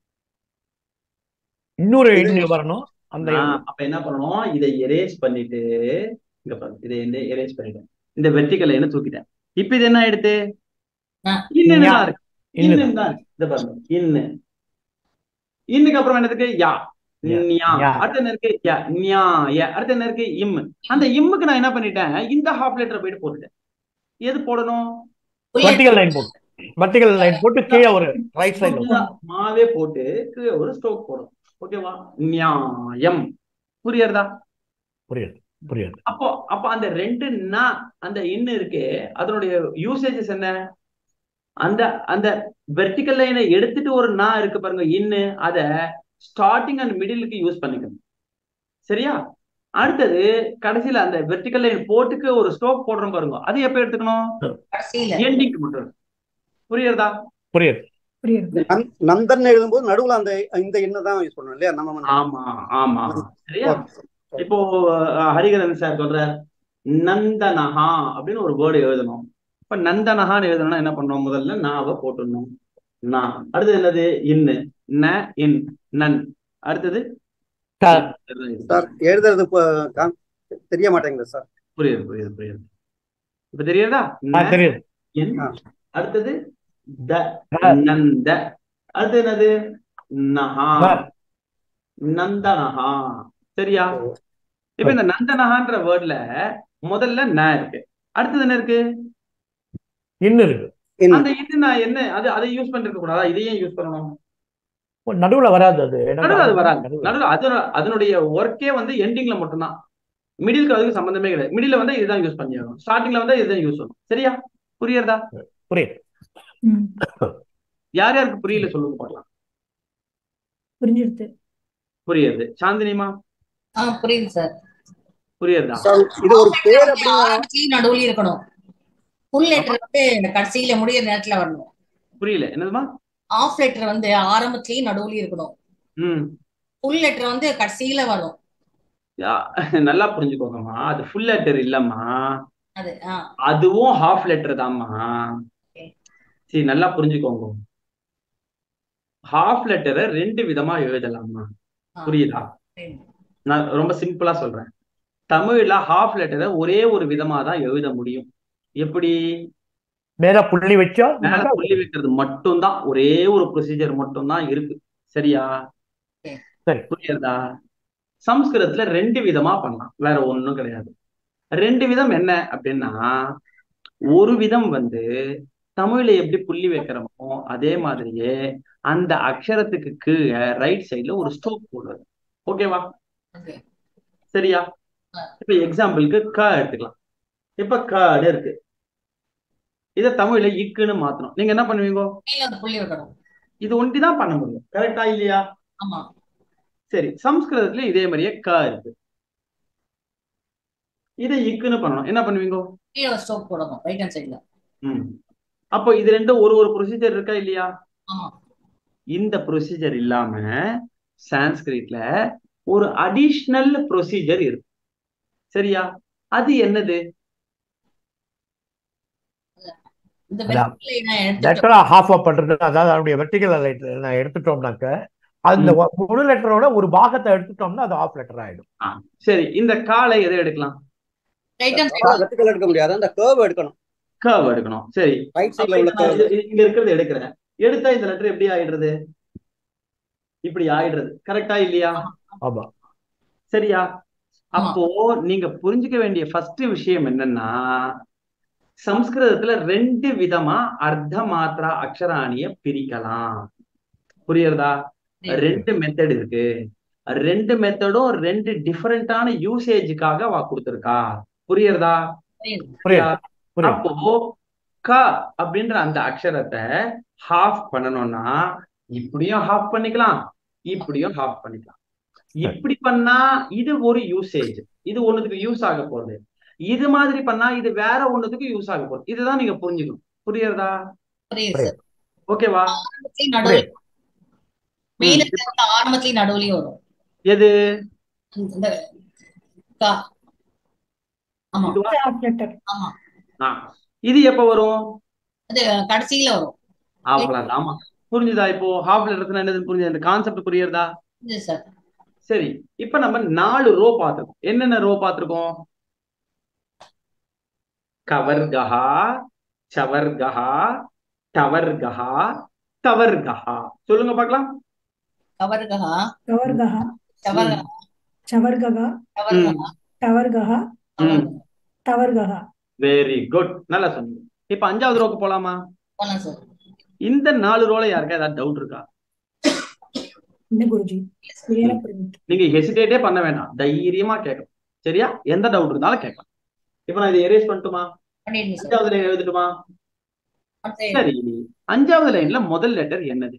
இன்னொரு எண்ணு வரணும் அந்த நான் அப்ப என்ன பண்ணணும் இதை எரேஸ் பண்ணிட்டு இங்க பாருங்க இதை எரேஸ் பண்ணிட்டேன் இந்த வெர்டிகல் லைனை தூக்கிட்டேன் இப்ப இது என்ன ஆயிடுது ஆ. இன்னும் ஞா. தான் இருக்கு இன்னும் இன்னும் தான் இருக்கு இந்த பாருங்க இன்னு இன்னுக்கு அப்புறம் என்னதுக்கு யா யா. ஞா. யா. அடுத்து என்ன இருக்கு யா ஞா யா அடுத்து என்ன இருக்கு இம் அந்த இம்முக்கு நான் என்ன பண்ணிட்டேன் இந்த ஹாஃப் லெட்டர் போயிட்டு போட்டுட்டேன் எது போடணும் புல்லட் வெர்டிகல் லைன் போட்டு வெர்டிகல் லைன் போட்டு கீழே ஒரு ரைட் சைடு ஃபுல்லா மாவே போட்டு கீழே ஒரு ஸ்ட்ரோக் போடும் ஓகேவா நியாயம் புரியுறதா புரியுது புரியுது அப்போ அப்ப அந்த ரெண்டு ந அந்த இன்னு இருக்கே அதனுடைய யூசேஜஸ் என்ன அந்த அந்த வெர்டிக்கல் லைனை எடுத்துட்டு ஒரு நா இருக்கு பாருங்க இன்னு அத ஸ்டார்டிங் அண்ட் மிடிலுக்கு யூஸ் பண்ணிக்கணும் சரியா அடுத்தது கடைசியில அந்த வெர்டிக்கல் லைன் போட்டுக்கு ஒரு ஸ்ட்ரோக் போடுறோம் பாருங்க அது எப்ப எடுத்துக்கணும் கடைசியில எண்டிங்க்கு மட்டும் புரியுறதா புரியுது புரியுது இந்த நந்- நந்தன் எழுதும்போது நடுவுல அந்த இந்த எண்ணை தான் யூஸ் பண்ணணும் இல்லையா நம்ம வந்து- ஆமா ஆமா சரியா ஓகே. இப்போ அஹ், ஹரிகரன் சார் சொல்றார் நந்தனஹா அப்படின்னு ஒரு வேர்டு எழுதணும் இப்ப நந்தனஹான்னு எழுதணும்னா என்ன பண்ணணும் முதல்ல நாவை போட்டுடணும் நா அடுத்தது என்னது இன்னு ந இன் நன் அடுத்தது சார் சார் எழுதுறது இப்போ காம்- தெரிய மாட்டேங்குது சார் புரியுது புரியுது புரியுது இப்ப தெரியுதா ஆ, ந தெரியுது இன் ஆ. அடுத்தது த ஆ. நந்த அடுத்து என்னது நஹா ஆ. நந்தனஹா சரியா இப்ப இந்த நந்தனஹான்ற வேர்ட்ல முதல்ல ந இருக்கு அடுத்தது என்ன இருக்கு இன்னும் இருக்கு இன்னும் அந்த இது நான் என்ன அது அதை யூஸ் பண்ணிருக்க கூடாதா இதையும் யூஸ் பண்ணணும் நடுவுல வராது அது நடுவில் அது வராது நடுவுல. நடுவில் அது அதனுடைய ஒர்க்கே வந்து எண்டிங்ல மட்டும்தான் மிடிலுக்கு அதுக்கு சம்பந்தமே கிடையாது மிடில் வந்து இதுதான் யூஸ் பண்ணி ஆகணும் ஸ்டார்டிங்ல வந்து இதுதான் யூஸ் பண்ணணும் சரியா புரியுறதா புரியுது ம் யார் யாருக்கு புரியல சொல்லுங்க பார்க்கலாம் புரிஞ்சிருது புரியுது சாந்தினிமா ஆ புரியுது சார் புரியுறதா சார் இது ஒரு பேர் அப்படின்னா ஆரம்பத்துலயும் நடுவுலயும் இருக்கணும் ஃபுல் லெட்டர் வந்து கடைசியில முடியிற நேரத்துல வரணும் புரியல என்னதுமா ஆஃப் லெட்டர் வந்து ஆரம்பத்துலயும் நடுவுலயும் இருக்கணும் ம் ஃபுல் லெட்டர் வந்து கடைசியில வரும் யா- நல்லா புரிஞ்சுக்கோங்கம்மா அது ஃபுல் லெட்டர் இல்லம்மா அது ஆ அதுவும் ஹாஃப் லெட்டர் தாம்மா Okay. சரி நல்லா புரிஞ்சுக்கோங்க ஹாஃப் லெட்டரை ரெண்டு விதமா எழுதலாமா ஆ. புரியுதா புரியுது. நான் ரொம்ப சிம்பிளா சொல்றேன் தமிழ்ல ஹாஃப் லெட்டரை ஒரே ஒரு விதமா தான் எழுத முடியும் எப்படி மேல புள்ளி வச்சா மேல புள்ளி வைக்கிறது மட்டும்தான் ஒரே ஒரு ப்ரொசீஜர் மட்டும்தான் இருக்கு சரியா Okay. சரி. புரியுறதா சம்ஸ்கிருதத்துல ரெண்டு விதமா பண்ணலாம் வேற ஒண்ணும் கிடையாது ரெண்டு விதம் என்ன அப்படின்னா ஒரு விதம் வந்து தமிழ்ல எப்படி புள்ளி வைக்கிறோமோ அதே மாதிரியே அந்த அக்ஷரத்துக்கு கீழே ரைட் சைடுல ஒரு ஸ்ட்ரோக் போடுறது ஓகேவா Okay. சரியா ஆ. இப்ப எக்ஸாம்பிளுக்கு க எடுத்துக்கலாம் இப்ப காடு இருக்கு இத தமிழ்ல இக்குன்னு மாத்தணும் நீங்க என்ன பண்ணுவீங்க கீழ ஒரு புள்ளி வைக்கணும் இது ஒண்டி தான் பண்ண முடியும் கரெக்டா இல்லையா ஆமா சரி சம்ஸ்கிருதத்துல இதே மாதிரியே க இருக்கு இதை இக்குன்னு பண்ணணும் என்ன பண்ணுவீங்க கீழே ஒரு ஸ்டோக் போடணும் ரைட் ஹேண்ட் சைடுல ம் அப்போ இது ரெண்டும் ஒரு ஒரு ப்ரொசீஜர் இருக்கா இல்லையா ஆமா இந்த ப்ரொசீஜர் இல்லாம சான்ஸ்கிரிட்ல ஒரு அடிஷ்னல் ப்ரொசீஜர் இருக்கு சரியா அது என்னது இந்த அதான். வெற்றிலை நான் எடுத்துட்டேன் லெட்டரா ஹாஃப் அப் பண்றது அதாவது அதனுடைய வெர்டிகல் லெட்டர் நான் எடுத்துட்டோம்னாக்க அந்த ஒ- முழு லெட்டரோட ஒரு பாகத்தை எடுத்துட்டோம்னா அது ஆஃப் லெட்டர் ஆயிடும் ஆ, சரி இந்த காலை எதை எடுக்கலாம் ரைட் ஹேண்ட் சைடு வெர்டிகல் எடுக்க முடியாது அந்த கேர்வ் எடுக்கணும் கர்வ் எடுக்கணும் சரி ரைட் அப்ப சைடுல உள்ள இத நான் curve. இது- இங்க இருக்கிறது எடுக்கிறேன் எடுத்தா இந்த லெட்டர் எப்படி ஆயிடுறது இப்படி ஆயிடுறது கரெக்டா இல்லையா ஆமா சரியா ஆமா. அப்போ நீங்க புரிஞ்சுக்க வேண்டிய ஃபர்ஸ்ட் விஷயம் என்னன்னா சம்ஸ்கிருதத்துல ரெண்டு விதமா அர்த்த மாத்திரா அக்ஷராணிய பிரிக்கலாம் புரியுறதா ரெண்டு மெத்தட் இருக்கு ரெண்டு மெத்தடும் ரெண்டு டிஃபரெண்டான யூசேஜுக்காக வா கொடுத்துருக்கா புரியுறதா புரியுது புரியுது புரியுது அப்போ க அப்படின்ற அந்த அக்ஷரத்தை ஹாஃப் பண்ணணும்னா இப்படியும் ஹாஃப் பண்ணிக்கலாம் இப்படியும் ஹாஃப் பண்ணிக்கலாம் இப்படி பண்ணா இது ஒரு யூசேஜ் இது ஒண்ணுத்துக்கு யூஸ் ஆக போகுது இது மாதிரி பண்ணா இது வேற ஒண்ணுத்துக்கு யூஸ் ஆக போகுது இதுதான் நீங்க புரிஞ்சுக்கணும் புரியுறதா புரியுது சார் ஓகேவா ஆரம்பத்துலயும் நடுவுலயும் மெயின் ஆரம்பத்துலயும் நடுவுலயும் வரும் எது இந்த கா ஆமா இதுவா? ஆஃப் லெட்டர் ஆமா ஆ. இது எப்ப வரும் அது கடைசியில வரும் அவ்வளவு ஆமா புரிஞ்சுதா இப்போ ஹாஃப் லெட்டர்ஸ் என்னது புரிஞ்சுதா இந்த கான்செப்ட் புரியுறதா புரியுது சார் சரி இப்ப நம்ம நாலு ரோ பார்த்திருக்கோம் என்னென்ன ரோ பார்த்திருக்கோம் கவர்கஹா சவர்கஹா டவர்கஹா தவர்கஹா சொல்லுங்க பார்க்கலாம் கவர்கா கவர்கஹ சவர்கா சவர்ககா கவர்கா டவர்கஹ ம் டவர்கஹ வெரி குட் நல்லா சொன்னீங்க இப்ப அஞ்சாவது ரோக்கு போலாமா போலாம் சார் இந்த நாலு ரோல யாருக்கா ஏதாவது டவுட் இருக்கா என்ன குருஜி கிளியரா புரியுது நீங்க ஹெசிடேட்டே பண்ண வேண்டாம் தைரியமா கேட்கலாம் சரியா எந்த டவுட் இருந்தாலும் கேட்கலாம் இப்ப நான் இதை எரேஸ் பண்ணட்டுமா பண்ணிடுங்க சார் அஞ்சாவது லைன் எழுதட்டுமா அடுத்து சரி அஞ்சாவது லைன்ல முதல் லெட்டர் என்னது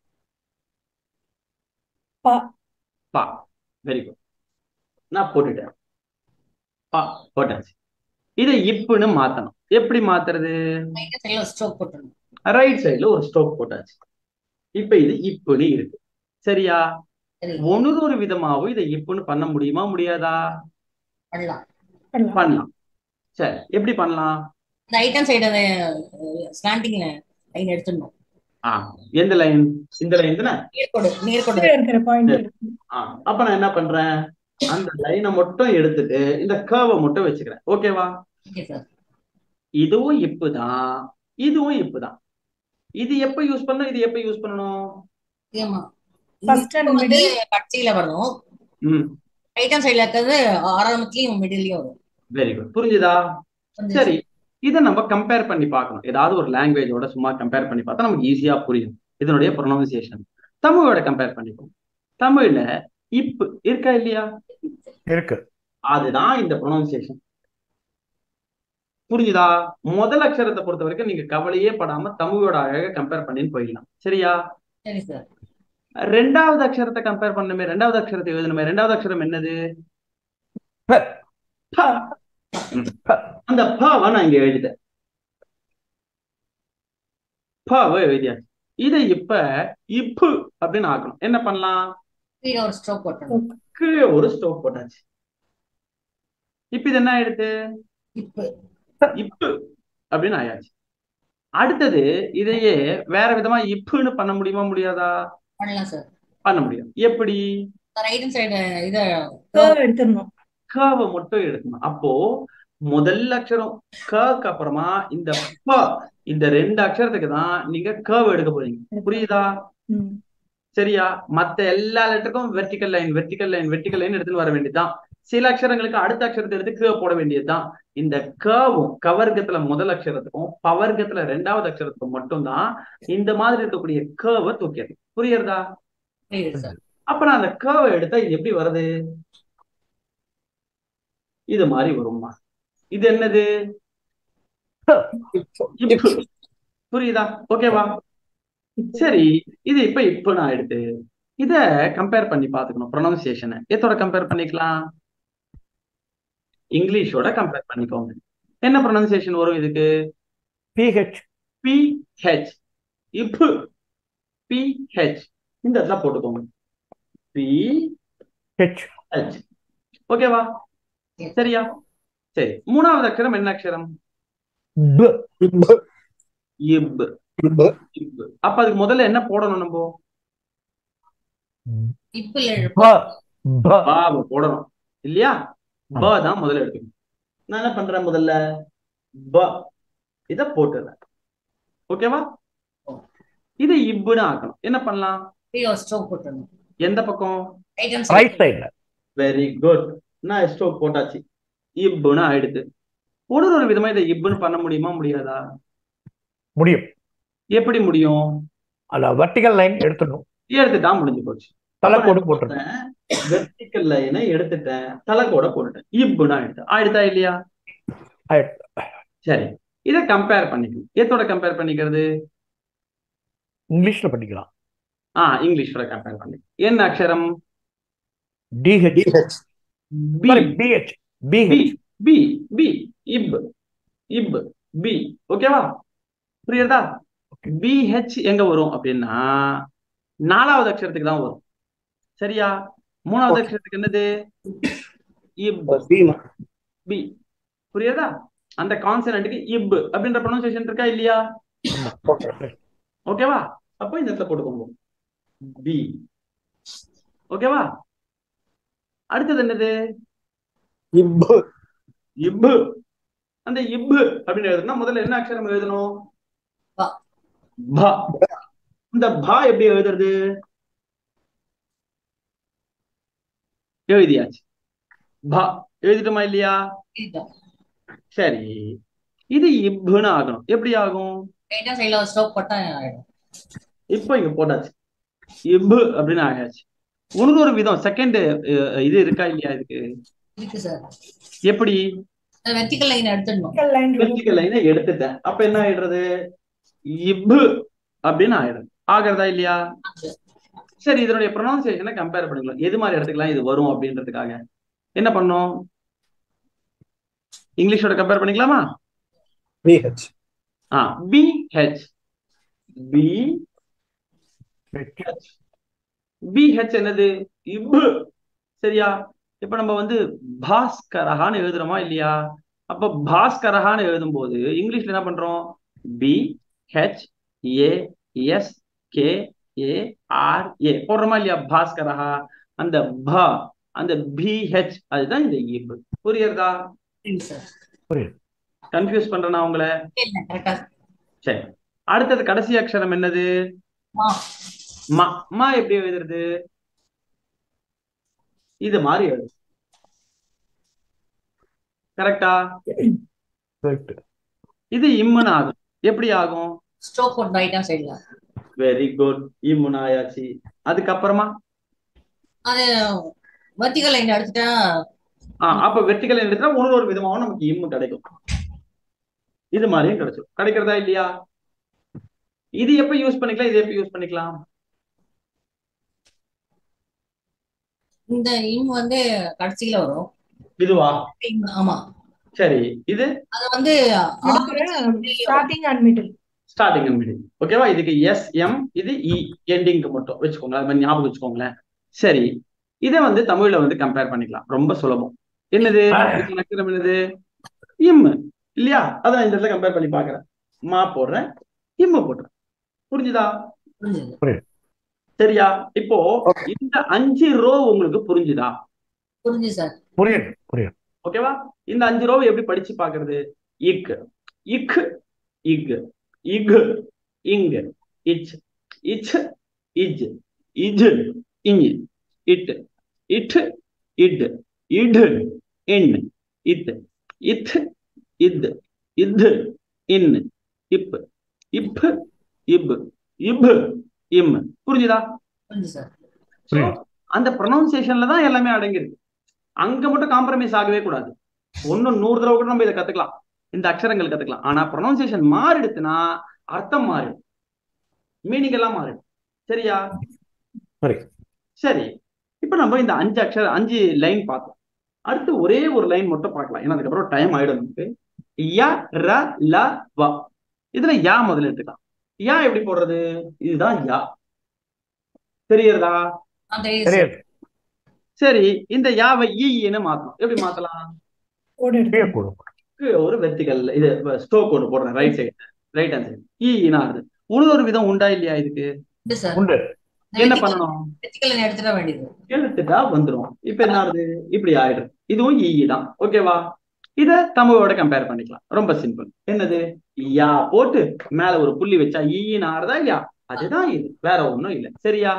பா பா வெரி குட் நான் போட்டுட்டேன் பா போட்டாச்சு இதை இப்புன்னு மாத்தணும் எப்படி மாத்துறது ரைட் சைடுல ஸ்ட்ரோக் போட்டுருணும் ரைட் சைடுல ஒரு ஸ்ட்ரோக் போட்டாச்சு இப்ப இது இப்புன்னு இருக்கு சரியா சரி ஒன்னொரு ஒரு விதமாவும் இதை இப்புன்னு பண்ண முடியுமா முடியாதா பண்ணலாம் பண்ணலாம் பண்ணலாம் சரி எப்படி பண்ணலாம் இந்த ஐட்டம் சைடு ஸ்லாண்டிங் லைன் எடுத்துடணும் ஆ எந்த லைன் இந்த லைன் தானே நேர்கோடு நேர்கோடு கீழே இருக்கிற பாயிண்ட் இருக்கு ஆ அப்ப நான் என்ன பண்றேன் அந்த லைனை மட்டும் எடுத்துட்டு இந்த கர்வை மட்டும் வச்சுக்கிறேன் ஓகேவா ஓகே சார் இதுவும் இப்புதான் இதுவும் இப்புதான் இது எப்ப யூஸ் பண்ணணும் இது எப்ப யூஸ் பண்ணணும் ஆமா First and இது வந்து middle. கடைசியில வரணும் ம் ஐட்டம் சைடுல இருக்கிறது ஆரம்பத்துலயும் மிடில்லயும் வரும் வெரி குட் புரிஞ்சுதா கொஞ்சம் சரி இதை நம்ம கம்பேர் பண்ணி பார்க்கணும் ஏதாவது ஒரு லாங்குவேஜோட சும்மா கம்பேர் பண்ணி பார்த்தா நமக்கு ஈஸியா புரியும் இதனுடைய ப்ரொனவுன்சியேஷன் தமிழோட கம்பேர் பண்ணிப்போம் தமிழ்ல இப்பு இருக்கா இல்லையா இருக்கு அதுதான் இந்த ப்ரொனவுன்சியேஷன் புரிஞ்சுதா முதல் அக்ஷரத்தை பொறுத்த வரைக்கும் நீங்க கவலையே படாம தமிழோட அழக கம்பேர் பண்ணின்னு போயிடலாம் சரியா சரி சார் ரெண்டாவது அக்ஷரத்தை கம்பேர் பண்ணணுமே ரெண்டாவது அக்ஷரத்தை எழுதணுமே ரெண்டாவது அக்ஷரம் என்னது ப. ப. ம். அந்த பவை நான் இங்க எழுதிட்டேன் பவை எழுதியாச்சு இதை இப்ப இப்பு அப்படின்னு ஆக்கணும் என்ன பண்ணலாம் கீழே ஒரு ஸ்ட்ரோக் போட்டணும் கீழே ஒரு ஸ்டோக் போட்டாச்சு இப்ப இது என்ன ஆயிடுது இப்போ இப்பு அப்படின்னு ஆயாச்சு அடுத்தது இதையே வேற விதமா இப்புன்னு பண்ண முடியுமா முடியாதா பண்ணலாம் சார் பண்ண முடியும் எப்படி ரைட் சைடு இத curve எடுத்துடணும் கவை மட்டும் எடுக்கணும் அப்போ முதல் அக்ஷரம் கக்கு அப்புறமா இந்த ப இந்த ரெண்டு அக்ஷரத்துக்கு தான் நீங்க கர்வ் எடுக்க போறீங்க புரியுதா ம். சரியா மத்த எல்லா லெட்டருக்கும் vertical line vertical line vertical line எடுத்துன்னு வர வேண்டியதுதான் சில அக்ஷரங்களுக்கு அடுத்த அக்ஷரத்தை எடுத்து கீழ் போட வேண்டியதுதான் இந்த கர்வும் கவர்க்கத்துல முதல் அக்ஷரத்துக்கும் பவர்க்கத்துல ரெண்டாவது அக்ஷரத்துக்கும் மட்டும்தான் இந்த மாதிரி இருக்கக்கூடிய கர்வை தூக்கியது புரியுறதா புரியுது சார் அப்ப நான் அந்த கர்வை எடுத்தா இது எப்படி வருது இது மாதிரி வரும்மா இது என்னது இப்பு புரியுதா ஓகேவா சரி இது இப்ப இப்ப நான் எடுத்து இத கம்பேர் பண்ணி பாத்துக்கணும் ப்ரொனவுன்சியேஷனை எத்தோட கம்பேர் பண்ணிக்கலாம் இங்கிலீஷோட கம்பேர் பண்ணிக்கோங்க என்ன ப்ரொனவுன்சியேஷன் வரும் இதுக்கு பிஹெச் பி ஹெச் இப்பு பி ஹெச் இந்த இடத்துல போட்டுக்கோங்க பி ஹெச் ஹெச் ஓகேவா சரியா சரி மூணாவது அக்ஷரம் என்ன அக்ஷரம் ப இப்பு இப் இப்பு இப் அப்ப அதுக்கு முதல்ல என்ன போடணும் நம்ம இப்போ ப ப பாவ போடணும் இல்லையா ப தான் முதல்ல எடுத்துக்கணும் நான் என்ன பண்றேன் முதல்ல ப இத போட்டுறேன் ஓகேவா இது இப்புன்னு ஆக்கணும் என்ன பண்ணலாம் கீழே ஒரு ஸ்ட்ரோக் போட்டணும் எந்த பக்கம் ஐட்டம் ரைட் சைடுல வெரி குட் நான் ஸ்ட்ரோக் போட்டாச்சு இப்புன்னு ஆயிடுது ஒரு ஒரு விதமா இதை இப்புன்னு பண்ண முடியுமா முடியாதா முடியும் எப்படி முடியும் அந்த வெர்டிகல் லைன் எடுத்துடணும் எடுத்துட்டா முடிஞ்சு போச்சு தலைக்கோடு போட்டுருணும் வெர்டிக்கல் லைனை எடுத்துட்டேன் தலைக்கோட போட்டுட்டேன் இப்புன்னு ஆயிடுது ஆயிடுதா இல்லையா ஆயிடுது. சரி இதை கம்பேர் பண்ணிக்கணும் எதோட கம்பேர் பண்ணிக்கிறது இங்கிலீஷ்ல பண்ணிக்கலாம் ஆ இங்கிலீஷோட கம்பேர் பண்ணி என்ன அக்ஷரம் D H D H P sorry P H P P H P P இப் இப் பி ஓகேவா புரியுறதா பிஹெச் எங்க வரும் அப்படின்னா நாலாவது அக்ஷரத்துக்கு தான் வரும் சரியா மூணாவது அக்ஷரத்துக்கு என்னது இப் பீமா பி புரியுறதா அந்த கான்சனன்ட்டுக்கு இப் அப்படின்ற ப்ரொனன்சியேஷன் இருக்கா இல்லையா ஓகேவா அப்போ இந்த இடத்துல போட்டுக்கோங்க பி ஓகேவா அடுத்தது என்னது இப்பு இப்பு அந்த இப்பு அப்படின்னு எழுதணும்னா முதல்ல என்ன அக்ஷரம் எழுதணும் ப. ப இந்த பா எப்படி எழுதுறது எழுதியாச்சு ப எழுதிட்டோமா இல்லையா சரி இது இப்புன்னு ஆகணும் எப்படி ஆகும் ஐட்டம் சைடுல ஒரு ஸ்ட்ரோக் போட்டா ஆயிடும் இப்போ இங்க போட்டாச்சு இப்பு அப்படின்னு ஆயாச்சு உனக்கு ஒரு விதம் செகண்ட் இது இருக்கா இல்லையா இதுக்கு இருக்கு சார் எப்படி வெர்டிக்கல் லைன் எடுத்துடணும் vertical line remove வெர்டிக்கல் லைனை எடுத்துட்டேன் அப்ப என்ன ஆயிடுறது இப்பு அப்படின்னு ஆயிடுது ஆகிறதா இல்லையா சரி இதனுடைய ப்ரொனவுன்சியேஷனை கம்பேர் பண்ணிக்கலாம் எது மாதிரி இடத்துக்குலாம் இது வரும் அப்படின்றதுக்காக என்ன பண்ணோம் இங்கிலீஷோட கம்பேர் பண்ணிக்கலாமா பிஹெச் ஆ பி ஹெச் பி பிஹெச் என்னது இப்பு சரியா இப்ப நம்ம வந்து பாஸ்கரஹான்னு எழுதுறோமா இல்லையா அப்ப பாஸ்கரஹான்னு எழுதும்போது இங்கிலீஷ்ல என்ன பண்றோம் P H A S K A R A போடுறோமா இல்லையா பாஸ்கரஹா அந்த ப அந்த பிஹெச் அதுதான் இந்த இப்பு புரியுறதா சார் கன்ஃபியூஸ் பண்றேனா உங்களை இல்ல கரெக்டா சரி அடுத்தது கடைசி அக்ஷரம் என்னது மா மா மா எப்படி எழுதுறது இது மாதிரி எழுது கரெக்டா Correct. இது இம்முன்னு ஆகும் எப்படி ஆகும் ஸ்ட்ரோக் போட்டு ரைட் ஹேண்ட் சைடுல வெரி குட் இம்முன்னு ஆயாச்சு அதுக்கப்புறமா அது வெர்டிகல் லைன் எடுத்துட்டா ஆ அப்ப வெர்டிகல் எடுத்தா ஒரு ஒரு விதமாவும் நமக்கு இம்மு கிடைக்கும் இது மாதிரியும் கிடைச்சிடும் கிடைக்கிறதா இல்லையா இது எப்ப யூஸ் பண்ணிக்கலாம் இது எப்ப யூஸ் பண்ணிக்கலாம் இந்த இம் வந்து கடைசியில வரும் இதுவா இம், ஆமா சரி இது அது வந்து starting and middle starting and middle ஓகேவா இதுக்கு எஸ் எம் இது இ எண்டிங்க்கு மட்டும் வச்சுக்கோங்க அது மாதிரி ஞாபகம் வச்சுக்கோங்களேன் சரி இதை வந்து தமிழ்ல வந்து கம்பேர் பண்ணிக்கலாம் ரொம்ப சுலபம் என்னது இதுக்கு அக்ஷரம் என்னது இம் இல்லையா அதை நான் இந்த இடத்துல கம்பேர் பண்ணி பார்க்கறேன் மா போடுறேன் இம்மு போடுறேன் புரிஞ்சுதா புரிஞ்சுது சரியா இப்போ Okay. இந்த அஞ்சு ரோ உங்களுக்கு புரிஞ்சுதா புரிஞ்சு சார் புரியுது புரியுது ஓகேவா இந்த அஞ்சு ரோவை எப்படி படிச்சு பாக்குறது இக் இக் இக் இக் இங் இச் இச் இஜ் இஜ் இஞ் இட் இட் இட் இட் இன் இத் இத் இத் இத் இன் இப் இப் இப் இப் இம் புரிஞ்சுதா புரிஞ்சு சார் So, அந்த ப்ரொனவுன்சியேஷன்ல தான் எல்லாமே அடங்கியிருக்கு அங்க மட்டும் காம்ப்ரமைஸ் ஆகவே கூடாது ஒண்ணு நூறு தடவை கூட நம்ம இதை கத்துக்கலாம் இந்த அக்ஷரங்கள் கத்துக்கலாம் ஆனா ப்ரொனவுன்சியேஷன் மாறிடுச்சுன்னா அர்த்தம் மாறிடும் மீனிங் எல்லாம் மாறிடும் சரியா சரி. சரி இப்ப நம்ம இந்த அஞ்சு அக்ஷரம் அஞ்சு லைன் பார்த்தோம் அடுத்து ஒரே ஒரு லைன் மட்டும் பார்க்கலாம் ஏன்னா அதுக்கப்புறம் டைம் ஆயிடும் நமக்கு ய ர ல வ இதுல யா முதல்ல எடுத்துக்கலாம் யா எப்படி போடுறது இதுதான் யா தெரியறதா ஆ, தெரியுது சார் தெரியுது சரி இந்த யாவை ஈன்னு மாத்தலாம் எப்படி மாத்தலாம் கோடு கீழே எடுத்து கூடும் க்கு ஒரு வெர்டிகல் இது ஸ்டோக் ஒன்று போடுறேன் right side right hand side ஈனா வருது ஒரு விதம் உண்டா இல்லையா இதுக்கு உண்டு சார் உண்டு என்ன பண்ணணும் வெர்டிகல் லைன் எடுத்துட வேண்டியது எழுத்துட்டா வந்துரும் இப்ப என்ன ஆகுது இப்படி ஆயிடும் இதுவும் ஈ தான் ஓகேவா இத தமிழோட கம்பேர் பண்ணிக்கலாம் ரொம்ப சிம்பிள் என்னது யா போட்டு மேல ஒரு புள்ளி வச்சா ஈன்னு ஆறுதா இல்லையா அதுதான் இது வேற ஒண்ணும் இல்ல சரியா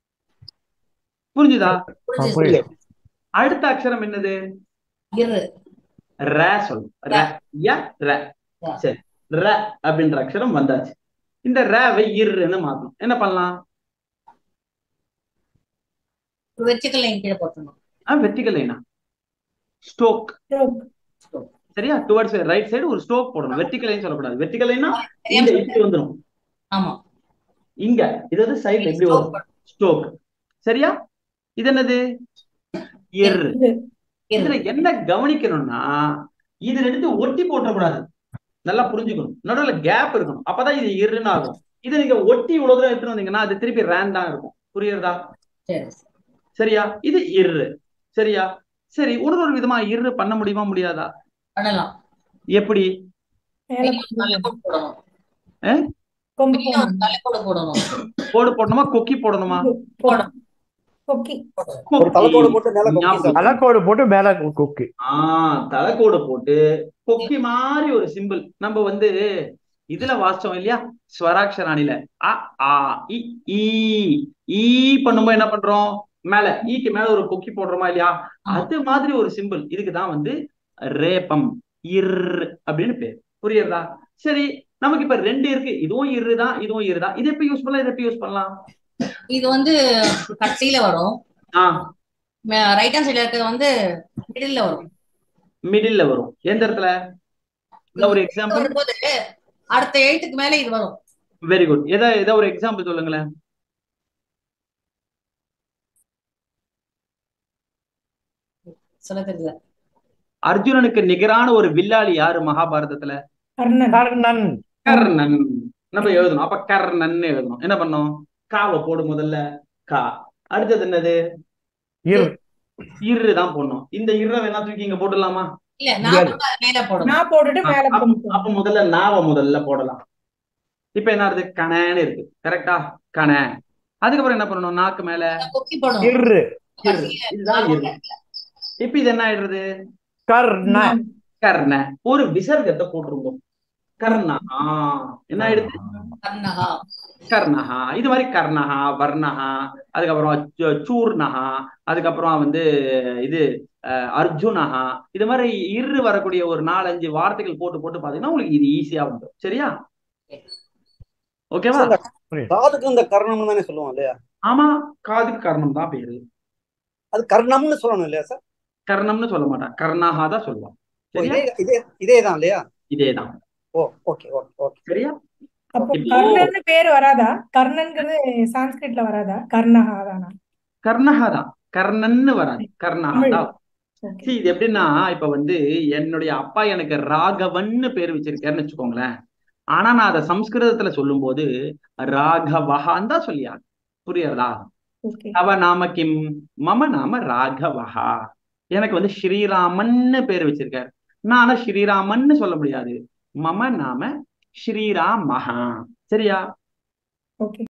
புரிஞ்சுதா புரிஞ்சு புரியுது அடுத்த அக்ஷரம் என்னது இரு ர சொல்லும் ர ய ர ர. சரி ர அப்படின்ற அக்ஷரம் வந்தாச்சு இந்த ரவை இருன்னு மாத்தணும் என்ன பண்ணலாம் வெர்டிகல் லைன் கீழே போட்டுருணும் வெர்டிகல் லைனா ஸ்டோக் stroke. சரியா டுவர்ட்ஸ் ரைட் சைடு ஒரு ஸ்டோக் போடணும் வெர்டிகல் லைன் சொல்லக்கூடாது வெர்டிகல் லைன்னா தெரியாம இங்க சொல்லிட்டேன். இப்படி வந்துடும் ஆமா இங்க இது வந்து சைடுல எப்படி Stroke வரும் போட்டு- ஸ்டோக் சரியா இது என்னது இர் இது இதுல இரு. என்ன கவனிக்கணும்னா இது ரெண்டு ஒட்டி போட்டக்கூடாது நல்லா புரிஞ்சுக்கணும் நடுவுல கேப் இருக்கணும் அப்பதான் இது இருன்னு ஆகும் இது நீங்க ஒட்டி இவ்வளவு தூரம் எடுத்துட்டு வந்தீங்கன்னா அது திருப்பி ரேன் தான் இருக்கும் புரியுறதா சரி சார். சரியா இது இரு சரியா சரி ஒரு ஒரு விதமா இரு பண்ண முடியுமா முடியாதா பண்ணலாம் எப்படி மேல மேல ஒரு தலைக்கோடு போடணும் கொம்பு மேல ஒரு தலைக்கோடு போடணும் கோடு போடணுமா கொக்கி போடணுமா போடணும் கொக்கி ஒரு தலைக்கோடு கொக்கி. போட்டு மேல கொக்கி ஞாபகம். சார். தலைக்கோடு போட்டு மேல கொக்கி ஆஹ் தலைக்கோடு போட்டு கொக்கி மாதிரி ஒரு சிம்பிள் நம்ம வந்து இதுல வாசிச்சோம் இல்லையா ஸ்வராட்சராணில அ ஆ இ ஈ ஈ பண்ணும்போது என்ன பண்றோம் மேல ஈக்கு மேல ஒரு கொக்கி போடுறோமா இல்லையா அது மாதிரி ஒரு சிம்பிள் இதுக்கு தான் வந்து ரேபம் இர் அப்படின்னு பேர் புரியுறதா சரி நமக்கு இப்ப ரெண்டு இருக்கு இதுவும் இரு தான் இதுவும் இரு தான் இது எப்ப யூஸ் பண்ணலாம் இது எப்ப யூஸ் பண்ணலாம் இது வந்து கடைசியில வரும் ஆஹ் ரைட் ஹேண்ட் சைடுல இருக்கிறது வந்து மிடில்ல வரும் மிடில்ல வரும் எந்த இடத்துல இந்த ஒரு எக்ஸாம்பிள் வரும்போது அடுத்த எழுத்துக்கு மேல இது வரும் வெரி குட் எதை எதை ஒரு எக்ஸாம்பிள் சொல்லுங்களேன் சொல்ல தெரியல அர்ஜுனனுக்கு நிகரான ஒரு வில்லாளி யாரு மகாபாரதத்துல கர்ணன் கர்ணன் கர்ணன் நம்ம எழுதணும் அப்ப கர்ணன் எழுதணும் என்ன பண்ணோம் காவை போடு முதல்ல கா அடுத்தது என்னது இர் இரு தான் போடணும் இந்த இர்ரை வேணா தூக்கி இங்க போட்டுடலாமா இல்ல நான் மேல போடணும் நான் போட்டுட்டு மேல அப்ப- போட்டு அப்ப முதல்ல நாவை முதல்ல போடலாம் இப்ப என்ன ஆகுது கணன்னு இருக்கு கரெக்டா கண அதுக்கப்புறம் என்ன பண்ணணும் நாக்கு மேல கொக்கி போடணும் இரு கடைசியில இதுதான் நான் இரு. இப்ப இது என்ன ஆயிடுறது கர்ண கர்ண ஒரு விசர்க்கத்தை போட்டுருங்க கர்ணா என்ன ஆயிடுது கர்ணகா கர்ணஹா இது மாதிரி கர்ணஹா வர்ணஹா அதுக்கப்புறம் சு- சூர்ணஹா அதுக்கப்புறம் வந்து இது அஹ், அர்ஜுனஹா இது மாதிரி இரு வரக்கூடிய ஒரு நாலஞ்சு வார்த்தைகள் போட்டு போட்டு பாத்தீங்கன்னா உங்களுக்கு இது ஈஸியா வந்துடும் சரியா ஓகேவா இந்த காதுக்கு இந்த கர்ணம்னு தானே சொல்லுவோம் இல்லையா ஆமா காதுக்கு கர்ணம் தான் பேரு அது கர்ணம்னு சொல்லணும் இல்லையா சார் கர்ணம்னு சொல்ல மாட்டான் கர்ணஹா தான் சொல்லுவான் ஓ, சரியா இதே இதே இதே தான் இல்லையா இதேதான் ஓ ஓகே ஓகே ஓகே சரியா அப்போ இப்போ- கர்ணன்னு பேர் வராதா கர்ணன்கிறது சான்ஸ்கிரிட்ல வராதா கர்ணஹா தானா கர்ணஹா தான் கர்ணன்னு வராது கர்ணஹா தான் ஓகே See, இது எப்படின்னா இப்ப வந்து என்னுடைய அப்பா எனக்கு ராகவன்னு பேர் வச்சிருக்காருன்னு வச்சுக்கோங்களேன் ஆனா நான் அதை சம்ஸ்கிருதத்துல சொல்லும்போது ராகவஹான்னு தான் சொல்லியாங்க புரியுறதா ஓகே தவ நாம கிம் மம நாம ராகவஹா எனக்கு வந்து ஸ்ரீராமன்னு பேர் வச்சிருக்காரு நான் ஆனா ஸ்ரீராமன்னு சொல்ல முடியாது மம நாம ஸ்ரீராமஹா சரியா ஓகே